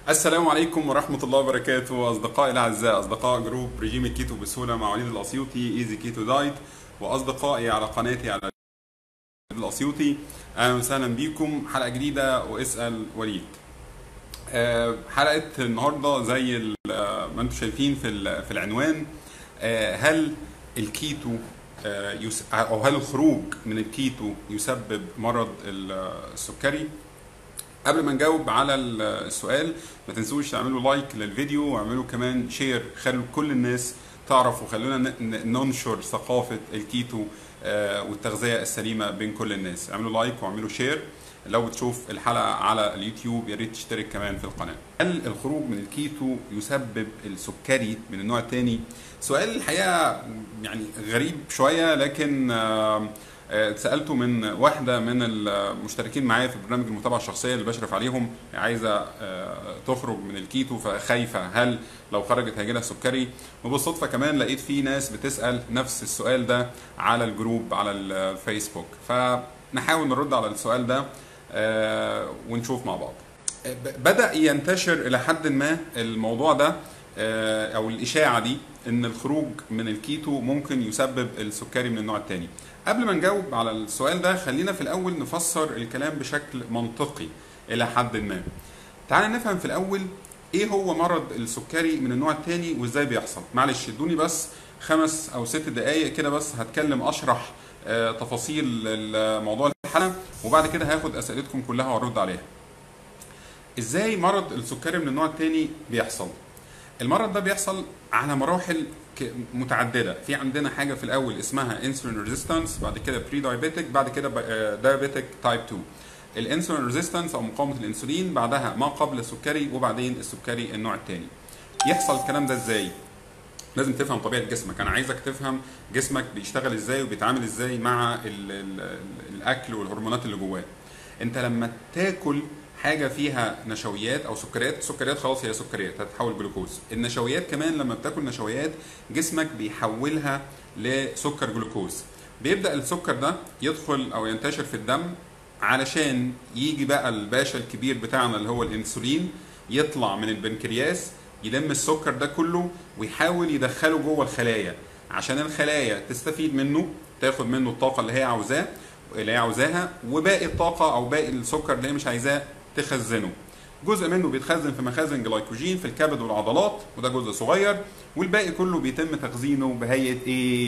السلام عليكم ورحمة الله وبركاته أصدقائي الأعزاء أصدقاء جروب رجيم الكيتو بسهولة مع وليد الأسيوطي إيزي كيتو دايت وأصدقائي على قناتي على الأسيوطي أهلا وسهلا بيكم حلقة جديدة واسأل وليد آه، حلقة النهاردة زي ال- آه، ما انتم شايفين في ال- في العنوان آه، هل الكيتو آه، يس- أو هل الخروج من الكيتو يسبب مرض ال- السكري؟ قبل ما نجاوب على ال- السؤال ما تنسوش تعملوا لايك للفيديو واعملوا كمان شير خلوا كل الناس تعرف وخلونا ن- ن- ننشر ثقافة الكيتو آه، والتغذية السليمة بين كل الناس اعملوا لايك واعملوا شير لو بتشوف الحلقة على اليوتيوب يا ريت تشترك كمان في القناة هل الخروج من الكيتو يسبب السكري من النوع الثاني سؤال الحقيقة يعني غريب شوية لكن آه، آه، اتسالته من واحده من المشتركين معايا في برنامج المتابعه الشخصيه اللي بشرف عليهم عايزه آه، تخرج من الكيتو فخايفه هل لو خرجت هيجي لها سكري وبالصدفه كمان لقيت في ناس بتسال نفس السؤال ده على الجروب على الفيسبوك فنحاول نرد على السؤال ده آه، ونشوف مع بعض ب- بدا ينتشر الى حد ما الموضوع ده آه، او الاشاعه دي ان الخروج من الكيتو ممكن يسبب السكري من النوع الثاني قبل ما نجاوب على السؤال ده خلينا في الاول نفسر الكلام بشكل منطقي الى حد ما تعال نفهم في الاول ايه هو مرض السكري من النوع الثاني وازاي بيحصل معلش ادوني بس خمس او ست دقائق كده بس هتكلم اشرح آه، تفاصيل موضوع الحلقه وبعد كده هاخد اسئلتكم كلها وارد عليها ازاي مرض السكري من النوع الثاني بيحصل المرض ده بيحصل على مراحل ك- متعدده في عندنا حاجه في الاول اسمها انسولين ريزيستنس بعد كده بري دايابيتك بعد كده دايابيتك تايب 2 الانسولين ريزيستنس او مقاومه الانسولين بعدها ما قبل السكري وبعدين السكري النوع الثاني يحصل الكلام ده ازاي لازم تفهم طبيعه جسمك انا عايزك تفهم جسمك بيشتغل ازاي وبيتعامل ازاي مع ال ال ال الاكل والهرمونات اللي جواه انت لما تاكل حاجه فيها نشويات او سكريات السكريات خلاص هي سكريات هتتحول جلوكوز النشويات كمان لما بتاكل نشويات جسمك بيحولها لسكر جلوكوز بيبدا السكر ده يدخل او ينتشر في الدم علشان يجي بقى الباشا الكبير بتاعنا اللي هو الانسولين يطلع من البنكرياس يلم السكر ده كله ويحاول يدخله جوه الخلايا عشان الخلايا تستفيد منه تاخد منه الطاقه اللي هي عاوزاه اللي هي عاوزاها وباقي الطاقه او باقي السكر اللي هي مش عايزاه تخزنه جزء منه بيتخزن في مخازن جلايكوجين في الكبد والعضلات وده جزء صغير والباقي كله بيتم تخزينه بهيئه ايه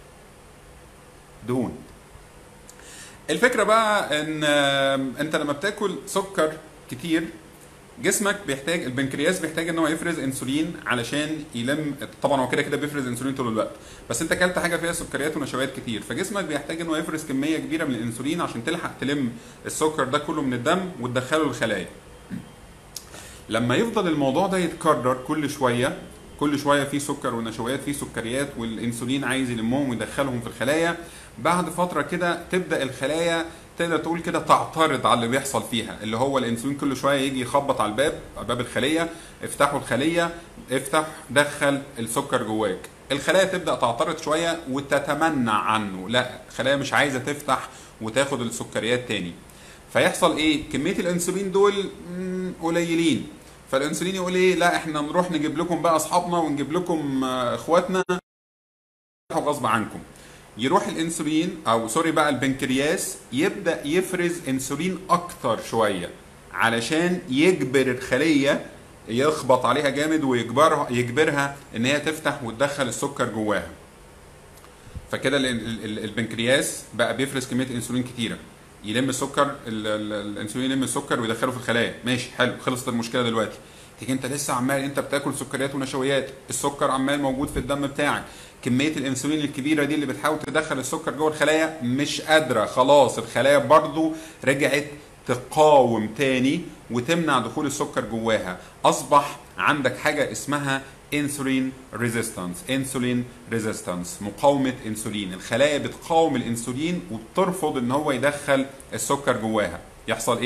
دهون الفكره بقى ان آم، انت لما بتاكل سكر كتير جسمك بيحتاج البنكرياس بيحتاج ان هو يفرز انسولين علشان يلم طبعا هو كده كده بيفرز انسولين طول الوقت بس انت اكلت حاجه فيها سكريات ونشويات كتير فجسمك بيحتاج ان هو يفرز كميه كبيره من الانسولين عشان تلحق تلم السكر ده كله من الدم وتدخله الخلايا لما يفضل الموضوع ده يتكرر كل شويه كل شويه في سكر ونشويات في سكريات والانسولين عايز يلمهم ويدخلهم في الخلايا بعد فتره كده تبدا الخلايا تقدر تقول كده تعترض على اللي بيحصل فيها اللي هو الانسولين كل شويه يجي يخبط على الباب على باب الخليه افتحوا الخليه افتح دخل السكر جواك الخلايا تبدا تعترض شويه وتتمنع عنه لا الخلايا مش عايزه تفتح وتاخد السكريات تاني فيحصل ايه كميه الانسولين دول مم، قليلين فالانسولين يقول ايه لا احنا نروح نجيب لكم بقى اصحابنا ونجيب لكم آه، اخواتنا غصب عنكم يروح الانسولين او سوري بقى البنكرياس يبدا يفرز انسولين اكتر شويه علشان يجبر الخليه يخبط عليها جامد ويجبرها يجبرها ان هي تفتح وتدخل السكر جواها فكده ال- ال- ال- البنكرياس بقى بيفرز كميه انسولين كتيره يلم السكر ال- ال- الانسولين يلم السكر ويدخله في الخلايا ماشي حلو خلصت المشكله دلوقتي تيجي انت لسه عمال انت بتاكل سكريات ونشويات السكر عمال موجود في الدم بتاعك كميه الانسولين الكبيره دي اللي بتحاول تدخل السكر جوه الخلايا مش قادره خلاص الخلايا برضو رجعت تقاوم تاني وتمنع دخول السكر جواها اصبح عندك حاجه اسمها انسولين ريزيستنس انسولين ريزيستنس مقاومه انسولين الخلايا بتقاوم الانسولين وبترفض ان هو يدخل السكر جواها يحصل ايه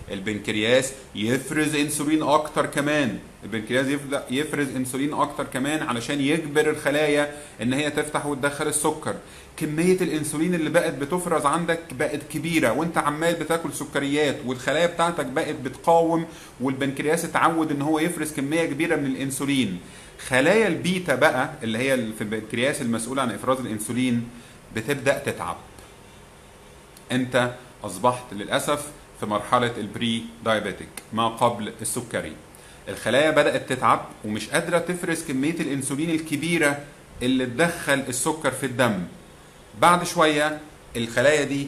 البنكرياس يفرز انسولين اكتر كمان البنكرياس يبدا يفرز انسولين اكتر كمان علشان يجبر الخلايا ان هي تفتح وتدخل السكر كميه الانسولين اللي بقت بتفرز عندك بقت كبيره وانت عمال بتاكل سكريات والخلايا بتاعتك بقت بتقاوم والبنكرياس اتعود ان هو يفرز كميه كبيره من الانسولين خلايا البيتا بقى اللي هي في البنكرياس المسؤوله عن افراز الانسولين بتبدا تتعب انت اصبحت للاسف في مرحله البري دايابيتك ما قبل السكري الخلايا بدات تتعب ومش قادره تفرز كميه الانسولين الكبيره اللي تدخل السكر في الدم بعد شويه الخلايا دي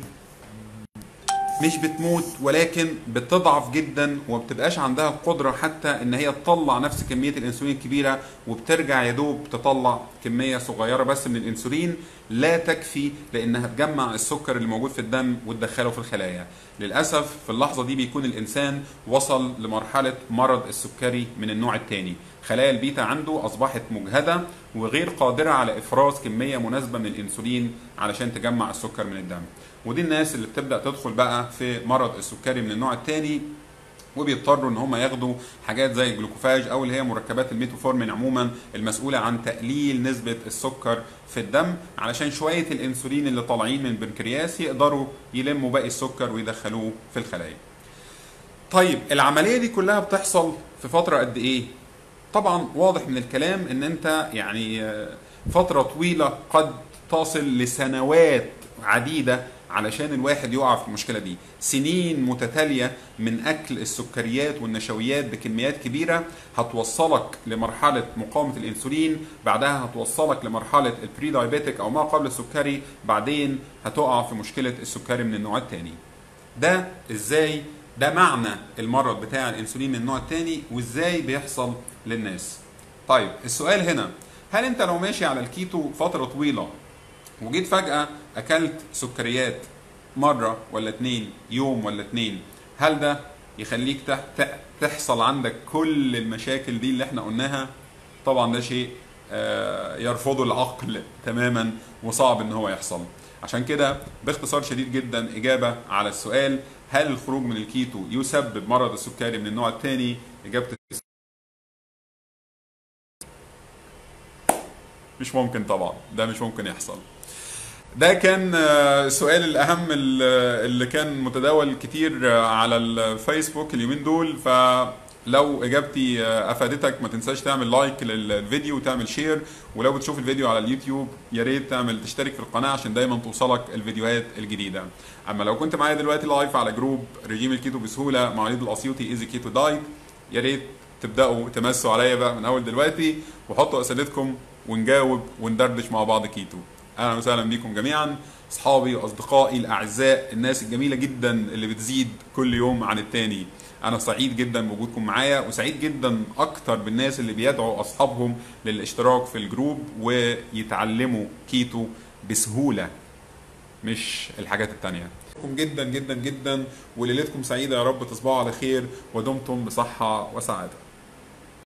مش بتموت ولكن بتضعف جدا وما بتبقاش عندها القدره حتى ان هي تطلع نفس كميه الانسولين الكبيره وبترجع يا دوب تطلع كميه صغيره بس من الانسولين لا تكفي لانها تجمع السكر اللي موجود في الدم وتدخله في الخلايا للاسف في اللحظه دي بيكون الانسان وصل لمرحله مرض السكري من النوع الثاني خلايا البيتا عنده اصبحت مجهده وغير قادره على افراز كميه مناسبه من الانسولين علشان تجمع السكر من الدم ودي الناس اللي بتبدا تدخل بقى في مرض السكري من النوع الثاني وبيضطروا ان هم ياخدوا حاجات زي الجلوكوفاج او اللي هي مركبات الميتوفورمين عموما المسؤوله عن تقليل نسبه السكر في الدم علشان شويه الانسولين اللي طالعين من البنكرياس يقدروا يلموا باقي السكر ويدخلوه في الخلايا. طيب العمليه دي كلها بتحصل في فتره قد ايه؟ طبعا واضح من الكلام ان انت يعني فتره طويله قد تصل لسنوات عديده علشان الواحد يقع في المشكله دي سنين متتاليه من اكل السكريات والنشويات بكميات كبيره هتوصلك لمرحله مقاومه الانسولين بعدها هتوصلك لمرحله البري دايابيتك او ما قبل السكري بعدين هتقع في مشكله السكري من النوع الثاني ده ازاي ده معنى المرض بتاع الانسولين من النوع الثاني وازاي بيحصل للناس طيب السؤال هنا هل انت لو ماشي على الكيتو فتره طويله وجيت فجأة أكلت سكريات مرة ولا اتنين يوم ولا اتنين هل ده يخليك تحصل عندك كل المشاكل دي اللي احنا قلناها طبعا ده شيء يرفضه العقل تماما وصعب ان هو يحصل عشان كده باختصار شديد جدا إجابة على السؤال هل الخروج من الكيتو يسبب مرض السكري من النوع الثاني إجابة مش ممكن طبعا ده مش ممكن يحصل ده كان السؤال الاهم اللي كان متداول كتير على الفيسبوك اليومين دول فلو اجابتي افادتك ما تنساش تعمل لايك للفيديو وتعمل شير ولو بتشوف الفيديو على اليوتيوب يا ريت تعمل تشترك في القناه عشان دايما توصلك الفيديوهات الجديده اما لو كنت معايا دلوقتي لايف على جروب رجيم الكيتو بسهوله مع وليد الاسيوطي ايزي كيتو دايت يا ريت تبداوا تمسوا عليا بقى من اول دلوقتي وحطوا اسئلتكم ونجاوب وندردش مع بعض كيتو اهلا وسهلا بيكم جميعا اصحابي واصدقائي الاعزاء الناس الجميله جدا اللي بتزيد كل يوم عن التاني انا سعيد جدا بوجودكم معايا وسعيد جدا اكتر بالناس اللي بيدعوا اصحابهم للاشتراك في الجروب ويتعلموا كيتو بسهوله مش الحاجات التانية جدا جدا جدا وليلتكم سعيدة يا رب تصبحوا على خير ودمتم بصحة وسعادة